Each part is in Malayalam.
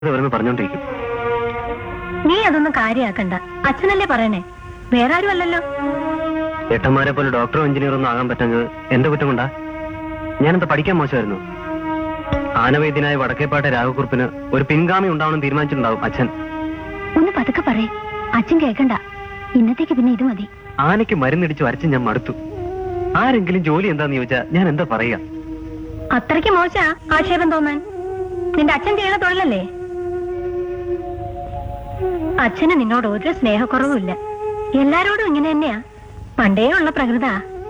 ഓരോന്ന് പറഞ്ഞോണ്ടിരിക്കും നീ അതൊന്നും കാര്യാക്കണ്ട അച്ഛനല്ലേ പറയണേ വേറെ ആരും അല്ലല്ലോ ഏട്ടന്മാരെ പോലെ ഡോക്ടറോ എഞ്ചിനീയറോ ഒന്നും ആകാൻ പറ്റുന്നത് എന്റെ കുറ്റം കൊണ്ടാ ഞാനെന്താ പഠിക്കാൻ മോശമായിരുന്നു ആനവൈദ്യനായ വടക്കേപ്പാട്ടെ രാഘവക്കുറിപ്പിന് ഒരു പിൻഗാമി ഉണ്ടാവണം തീരുമാനിച്ചിട്ടുണ്ടാവും അച്ഛൻ ഒന്ന് പതുക്കെ പറയേ അച്ഛൻ കേക്കണ്ട ഇന്നത്തേക്ക് പിന്നെ ഇത് മതി ആനയ്ക്ക് മരുന്നിടിച്ച് വരച്ച് ഞാൻ മടുത്തു ആരെങ്കിലും ജോലി എന്താന്ന് ചോദിച്ചാ ഞാൻ എന്താ പറയാ അത്രയ്ക്ക് മോശ ആക്ഷേപം തോന്നാൻ നിന്റെ അച്ഛൻ ചെയ്യുന്ന തൊഴിലല്ലേ അച്ഛന് നിന്നോട് ഒരു സ്നേഹക്കുറവുമില്ല എല്ലാരോടും ഇങ്ങനെ തന്നെയാ പണ്ടേ ഉള്ള പ്രകൃത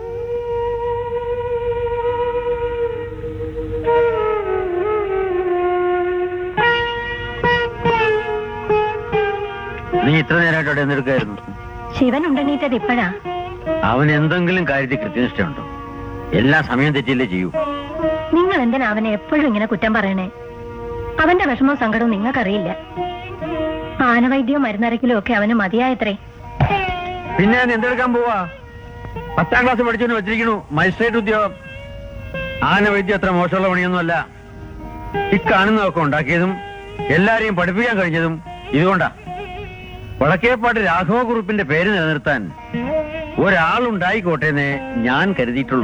നീ ഇത്ര നേരമായിട്ട് അവിടെ എന്തെടുക്കായിരുന്നു ശിവൻ ഉണ്ടെണീറ്റത് ഇപ്പോഴാ അവൻ എന്തെങ്കിലും കാര്യത്തിൽ കൃത്യനിഷ്ഠയുണ്ടോ എല്ലാ സമയം തെറ്റില്ലേ ചെയ്യൂ നിങ്ങൾ എന്തിനാ അവനെ എപ്പോഴും ഇങ്ങനെ കുറ്റം പറയണേ അവന്റെ വിഷമവും സങ്കടവും നിങ്ങൾക്കറിയില്ല ആനവൈദ്യവും മരുന്നരക്കിലും ഒക്കെ അവന് മതിയായത്രേ പിന്നെ ഞാൻ എന്തെടുക്കാൻ പോവാ പത്താം ക്ലാസ് പഠിച്ചു വെച്ചിരിക്കണു മജിസ്ട്രേറ്റ് ഉദ്യോഗം ആന വൈദ്യം അത്ര മോശമുള്ള പണിയൊന്നുമല്ല ഇക്കാണുന്നതൊക്കെ ഉണ്ടാക്കിയതും എല്ലാരെയും പഠിപ്പിക്കാൻ കഴിഞ്ഞതും ഇതുകൊണ്ടാ വടക്കേപ്പാട്ട് രാഘവ കുറുപ്പിന്റെ പേര് നിലനിർത്താൻ ഒരാളുണ്ടായിക്കോട്ടെന്നേ ഞാൻ കരുതിയിട്ടുള്ളൂ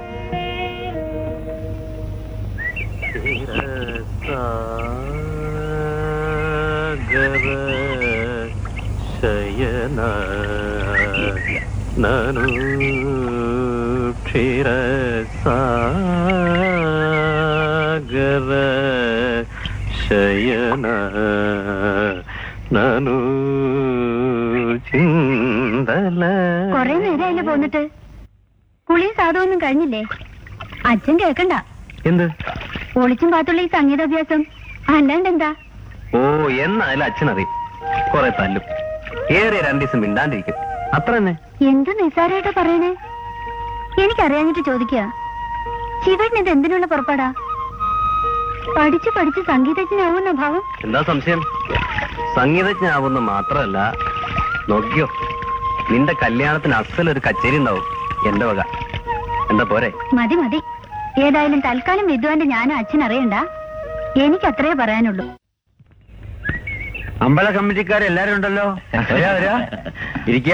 ശയന നനു ക്ഷീരസാഗര ശയന നനു ചിന്തല കൊറേ നേരമായില്ലേ പോന്നിട്ട് കുളിയും സാധുവൊന്നും കഴിഞ്ഞില്ലേ അച്ഛൻ കേക്കണ്ട എന്ത് ഒളിച്ചും പാത്തുള്ള ഈ സംഗീതാഭ്യാസം അല്ലാണ്ട് എന്താ ഓ എന്നായാലും അച്ഛനറിയും കൊറേ തല്ലും ഏറെ രണ്ടു ദിവസം മിണ്ടാണ്ടിരിക്കും അത്ര തന്നെ എന്ത് നിസ്സാരമായിട്ടാ പറയണേ എനിക്കറിയാഞ്ഞിട്ട് ചോദിക്കുക ശിവൻ ഇത് എന്തിനുള്ള പുറപ്പാടാ പഠിച്ച് പഠിച്ച് സംഗീതജ്ഞനാവുന്ന ഭാവം എന്താ സംശയം സംഗീതജ്ഞാവുന്ന മാത്രമല്ല നോക്കിയോ നിന്റെ കല്യാണത്തിന് അസലൊരു കച്ചേരി ഉണ്ടാവും എന്റെ വക എന്താ പോരെ മതി മതി ഏതായാലും തൽക്കാലം വിദ്വാന്റെ ഞാൻ അച്ഛൻ അറിയണ്ട എനിക്ക് അത്രേ പറയാനുള്ളൂ അമ്പല കമ്മിറ്റിക്കാരെല്ലാരും ഉണ്ടല്ലോ വരാ വരാ ഇരിക്ക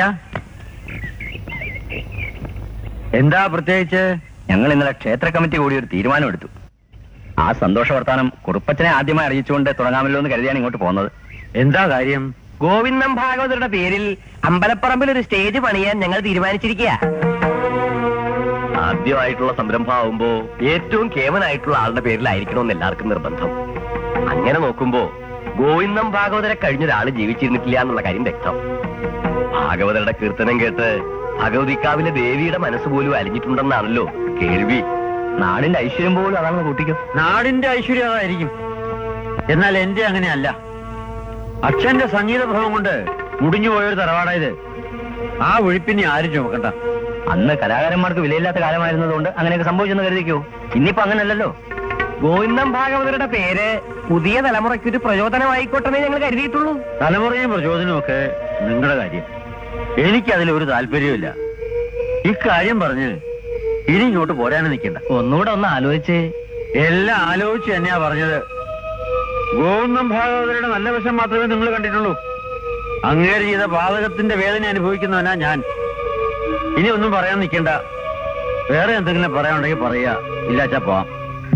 എന്താ പ്രത്യേകിച്ച് ഞങ്ങൾ ഇന്നലെ ക്ഷേത്ര കമ്മിറ്റി കൂടി ഒരു തീരുമാനമെടുത്തു ആ സന്തോഷ വർത്താനം കുറുപ്പച്ചനെ ആദ്യമായി അറിയിച്ചുകൊണ്ട് തുടങ്ങാമല്ലോ എന്ന് കരുതിയാണ് ഇങ്ങോട്ട് പോകുന്നത് എന്താ കാര്യം ഗോവിന്ദം ഭാഗവതരുടെ പേരിൽ അമ്പലപ്പറമ്പിൽ ഒരു സ്റ്റേജ് പണിയാൻ ഞങ്ങൾ തീരുമാനിച്ചിരിക്കുക ആദ്യമായിട്ടുള്ള സംരംഭമാവുമ്പോ ഏറ്റവും കേവനായിട്ടുള്ള ആളുടെ പേരിലായിരിക്കണമെന്ന് എല്ലാവർക്കും നിർബന്ധം അങ്ങനെ നോക്കുമ്പോ ഗോവിന്ദം ഭാഗവതരെ കഴിഞ്ഞൊരാൾ ജീവിച്ചിരുന്നിട്ടില്ല എന്നുള്ള കാര്യം വ്യക്തം ഭാഗവതരുടെ കീർത്തനം കേട്ട് ഭഗവതിക്കാവിലെ ദേവിയുടെ മനസ്സ് പോലും അലിഞ്ഞിട്ടുണ്ടെന്നാണല്ലോ കേൾവി നാടിന്റെ ഐശ്വര്യം പോലും അതാണെന്ന് കൂട്ടിക്കും നാടിന്റെ ഐശ്വര്യം അതായിരിക്കും എന്നാൽ എന്റെ അങ്ങനെയല്ല അച്ഛന്റെ സംഗീതഭവം കൊണ്ട് മുടിഞ്ഞു പോയൊരു തറവാടായത് ആ ഒഴിപ്പിനെ ആരും ചുമക്കണ്ട അന്ന് കലാകാരന്മാർക്ക് വിലയില്ലാത്ത കാലമായിരുന്നതുകൊണ്ട് അങ്ങനെയൊക്കെ സംഭവിച്ചെന്ന് കരുതിക്കോ ഇന്നിപ്പോ അങ്ങനല്ലല്ലോ ഗോവിന്ദം ഭാഗവതരുടെ പേര് പുതിയ തലമുറയ്ക്ക് ഒരു പ്രചോദനമായിക്കോട്ടെ ഞങ്ങൾ കരുതിയിട്ടുള്ളൂ തലമുറയും പ്രചോദനവും ഒക്കെ നിങ്ങളുടെ കാര്യം എനിക്കതിൽ ഒരു താല്പര്യമില്ല ഇക്കാര്യം പറഞ്ഞ് ഇനി ഇങ്ങോട്ട് പോരാനും നിൽക്കണ്ട ഒന്നുകൂടെ ഒന്ന് ആലോചിച്ച് എല്ലാം ആലോചിച്ച് തന്നെയാ പറഞ്ഞത് ഗോവിന്ദം ഭാഗവതരുടെ നല്ല വശം മാത്രമേ നിങ്ങൾ കണ്ടിട്ടുള്ളൂ അങ്ങേര് ചെയ്ത പാതകത്തിന്റെ വേദന അനുഭവിക്കുന്നവനാ ഞാൻ ഇനി ഒന്നും പറയാൻ നിൽക്കണ്ട വേറെ എന്തെങ്കിലും പറയാനുണ്ടെങ്കിൽ പറയാ ഇല്ലാച്ചാ പോവാം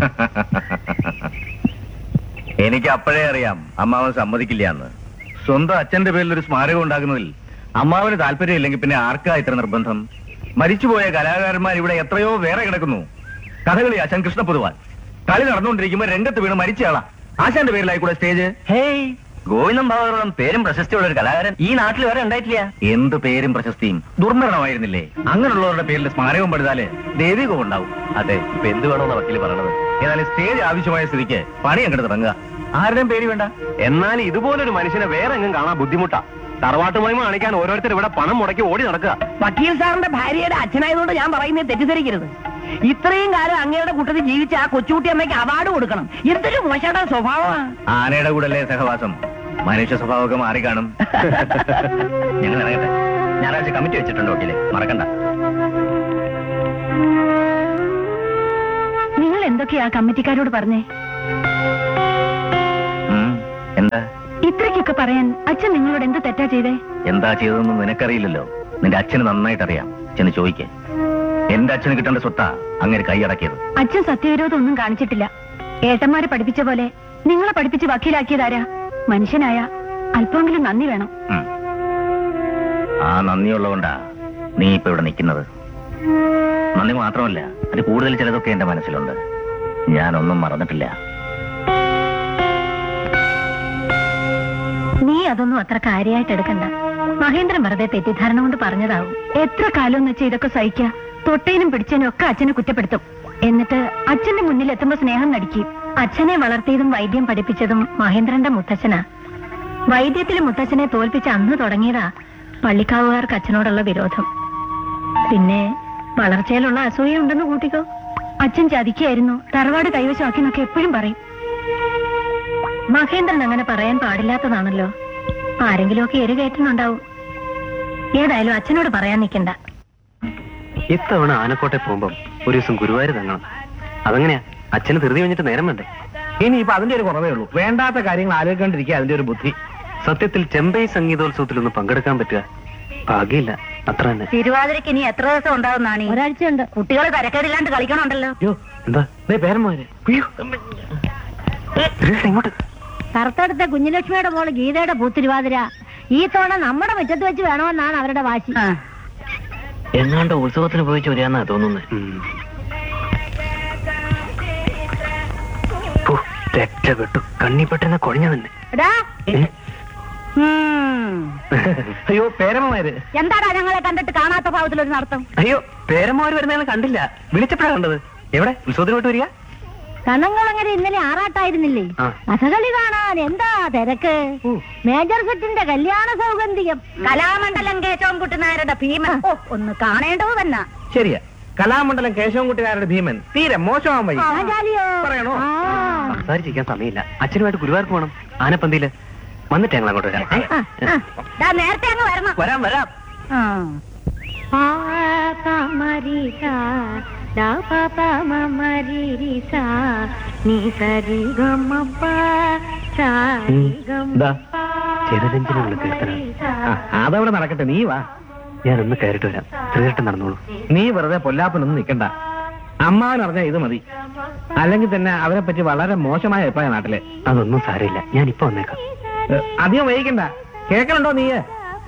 എനിക്ക് അപ്പോഴേ അറിയാം അമ്മാവൻ സമ്മതിക്കില്ല എന്ന് സ്വന്തം അച്ഛന്റെ പേരിൽ ഒരു സ്മാരകം ഉണ്ടാക്കുന്നതിൽ അമ്മാവന് താല്പര്യമില്ലെങ്കിൽ പിന്നെ ആർക്കാ ഇത്ര നിർബന്ധം മരിച്ചുപോയ കലാകാരന്മാർ ഇവിടെ എത്രയോ വേറെ കിടക്കുന്നു കഥകളി ആശാൻ കൃഷ്ണ പൊതുവാൻ കളി നടന്നുകൊണ്ടിരിക്കുമ്പോ രംഗത്ത് വീണ് മരിച്ചയാളാ ആശാന്റെ പേരിലായി കൂടെ സ്റ്റേജ് ഹേയ് ഗോവിന്ദം ഭാഗവതം പേരും പ്രശസ്തിയുള്ള ഒരു കലാകാരൻ ഈ നാട്ടിൽ വരെ ഉണ്ടായിട്ടില്ല എന്ത് പേരും പ്രശസ്തിയും ദുർമരണമായിരുന്നില്ലേ അങ്ങനെയുള്ളവരുടെ പേരിൽ സ്മാരകം പണിതാല് ദൈവികം ഉണ്ടാവും അതെ ഇപ്പൊ എന്ത് വേണമെന്ന വക്കീല് പറയണത് ഏതായാലും സ്റ്റേജ് ആവശ്യമായ സ്ഥിതിക്ക് പണി അങ്ങോട്ട് തുടങ്ങുക ആരുടെയും പേര് വേണ്ട എന്നാൽ ഇതുപോലൊരു മനുഷ്യനെ വേറെ എങ്ങും കാണാൻ ബുദ്ധിമുട്ടാ തറവാട്ടുമഹിമ കാണിക്കാൻ ഓരോരുത്തർ ഇവിടെ പണം മുടക്കി ഓടി നടക്കുക വക്കീൽ സാറിന്റെ ഭാര്യയുടെ അച്ഛനായതുകൊണ്ട് ഞാൻ പറയുന്നത് തെറ്റിദ്ധരിക്കരുത് ഇത്രയും കാലം അങ്ങയുടെ കൂട്ടത്തിൽ ജീവിച്ച ആ കൊച്ചുകുട്ടി അമ്മയ്ക്ക് അവാർഡ് കൊടുക്കണം എന്തൊരു മോശയുടെ സ്വഭാവമാണ് ആനയുടെ കൂടല്ലേ സഹവാസം മനുഷ്യ സ്വഭാവമൊക്കെ മാറി കാണും ഞങ്ങൾ ഇറങ്ങട്ടെ ഞായറാഴ്ച കമ്മിറ്റി വെച്ചിട്ടുണ്ട് വക്കീലെ മറക്കണ്ട നിങ്ങൾ എന്തൊക്കെയാ കമ്മിറ്റിക്കാരോട് പറഞ്ഞേ എന്താ ഇത്രയ്ക്കൊക്കെ പറയാൻ അച്ഛൻ നിങ്ങളോട് എന്ത് തെറ്റാ ചെയ്തേ എന്താ ചെയ്തതെന്ന് നിനക്കറിയില്ലല്ലോ നിന്റെ അച്ഛന് നന്നായിട്ട് അറിയാം ചെന്ന് ചോദിക്കേ എന്റെ അച്ഛന് കിട്ടേണ്ട സ്വത്താ അങ്ങനെ കൈയടക്കിയത് അച്ഛൻ സത്യവിരോധം ഒന്നും കാണിച്ചിട്ടില്ല ഏട്ടന്മാരെ പഠിപ്പിച്ച പോലെ നിങ്ങളെ പഠിപ്പിച്ച് വക്കീലാക്കിയതാരാ മനുഷ്യനായ അല്പമെങ്കിലും നന്ദി വേണം ഉം. ആ നന്ദിയുള്ളതുകൊണ്ടാ നീ ഇപ്പൊ ഇവിടെ നിൽക്കുന്നത് നന്ദി മാത്രമല്ല അത് കൂടുതൽ ചിലതൊക്കെ എന്റെ മനസ്സിലുണ്ട് ഞാനൊന്നും മറന്നിട്ടില്ല നീ അതൊന്നും അത്ര കാര്യമായിട്ട് എടുക്കണ്ട മഹേന്ദ്രൻ വെറുതെ തെറ്റിദ്ധാരണ കൊണ്ട് പറഞ്ഞതാവും എത്ര കാലം എന്ന് വെച്ചാൽ ഇതൊക്കെ സഹിക്ക തൊട്ടേനും പിടിച്ചതിനും ഒക്കെ അച്ഛനെ കുറ്റപ്പെടുത്തും എന്നിട്ട് അച്ഛന്റെ മുന്നിൽ എത്തുമ്പോ സ്നേഹം നടിക്കും അച്ഛനെ വളർത്തിയതും വൈദ്യം പഠിപ്പിച്ചതും മഹേന്ദ്രന്റെ മുത്തച്ഛനാ വൈദ്യത്തിലെ മുത്തച്ഛനെ തോൽപ്പിച്ച അന്ന് തുടങ്ങിയതാ പള്ളിക്കാവുകാർക്ക് അച്ഛനോടുള്ള വിരോധം പിന്നെ വളർച്ചയിലുള്ള അസൂയ ഉണ്ടെന്ന് കൂട്ടിക്കോ അച്ഛൻ ചതിക്കായിരുന്നു തറവാട് കൈവശമാക്കി എന്നൊക്കെ എപ്പോഴും പറയും മഹേന്ദ്രൻ അങ്ങനെ പറയാൻ പാടില്ലാത്തതാണല്ലോ ആരെങ്കിലുമൊക്കെ എരു കയറ്റുന്നുണ്ടാവും ഏതായാലും അച്ഛനോട് പറയാൻ നിൽക്കണ്ട ഇത്തവണ ആനക്കോട്ടെ പോകുമ്പം ഒരു ദിവസം ഗുരുവായൂർ തങ്ങണം അതെങ്ങനെയാ അച്ഛന് ധൃതി കഴിഞ്ഞിട്ട് നേരം വേണ്ടേ ഇനിയിപ്പോ അതിന്റെ ഒരു കുറവേ ഉള്ളൂ വേണ്ടാത്ത കാര്യങ്ങൾ ആലോചിക്കാണ്ടിരിക്കുക അതിന്റെ ഒരു ബുദ്ധി സത്യത്തിൽ ചെമ്പൈ സംഗീതോത്സവത്തിലൊന്ന് പങ്കെടുക്കാൻ പറ്റുക ഭാഗ്യമില്ല അത്ര തന്നെ തിരുവാതിരക്ക് ഇനി എത്ര ദിവസം ഉണ്ടാവുന്നതാണ് ഒരാഴ്ചയുണ്ട് കുട്ടികൾ തരക്കേടില്ലാണ്ട് കളിക്കണുണ്ടല്ലോ എന്താ പേരന്മാര് ഇങ്ങോട്ട് കറുത്തടുത്ത കുഞ്ഞുലക്ഷ്മിയുടെ മോള് ഗീതയുടെ പൂത്തിരുവാതിര ഈ തവണ നമ്മുടെ മുറ്റത്ത് വെച്ച് വേണമെന്നാണ് അവരുടെ വാശി എങ്ങാണ്ട് ഉത്സവത്തിന് പോയി ചൊരിയാന്നാ തോന്നുന്നത് രക്ഷപ്പെട്ടു കണ്ണിപ്പെട്ടെന്നെ കുഴഞ്ഞ തന്നെ എടാ ഏ? അയ്യോ പേരന്മാര് എന്താടാ ഞങ്ങളെ കണ്ടിട്ട് കാണാത്ത ഭാവത്തിലൊരു നടത്തം അയ്യോ പേരന്മാര് വരുന്ന കണ്ടില്ല വിളിച്ചപ്പോഴാ കണ്ടത് എവിടെ ഉത്സവത്തിന് പോയിട്ട് വരിക കണ്ണങ്ങളങ്ങനെ ഇന്നലെ ആറാട്ടായിരുന്നില്ലേ ആ. കഥകളി കാണാൻ എന്താ തിരക്ക് മേജർ സെറ്റിന്റെ കല്യാണ സൗഗന്ധികം കലാമണ്ഡലം കേശവൻ കുട്ടുനായരുടെ ഭീമൻ ഓ ഒന്ന് കാണേണ്ടത് തന്നെ ശരിയാ കലാമണ്ഡലം കേശവൻകുട്ടികാരുടെ ഭീമൻ തീരെ മോശമാൻ വഴി ആചാലിയോ പറയണോ? ആ. സംസാരിച്ചിരിക്കാൻ സമയമില്ല അച്ഛനുമായിട്ട് ഗുരുവാർക്ക് പോകണം ആനപ്പന്തിയില് വന്നിട്ട് ഞങ്ങൾ അങ്ങോട്ട് വരാം ആ, ആ. ദാ നേരത്തെ അങ്ങ് വരണം വരാം വരാം ജലരഞ്ജനുള്ള കീർത്തനം അതവിടെ നടക്കട്ടെ നീ വാ ഞാനൊന്ന് കയറിട്ട് വരാം തീർച്ചയായിട്ടും നടന്നോളൂ നീ വെറുതെ പൊല്ലാപ്പനൊന്നും നിൽക്കണ്ട അമ്മാവൻ അറിഞ്ഞ ഇത് മതി അല്ലെങ്കിൽ തന്നെ അവരെ പറ്റി വളരെ മോശമായ അഭിപ്രായ നാട്ടിലെ അതൊന്നും സാരമില്ല ഞാൻ ഇപ്പൊ വന്നേക്കാം ഏ, അധികം വൈകിക്കണ്ട കേൾക്കണുണ്ടോ നീയേ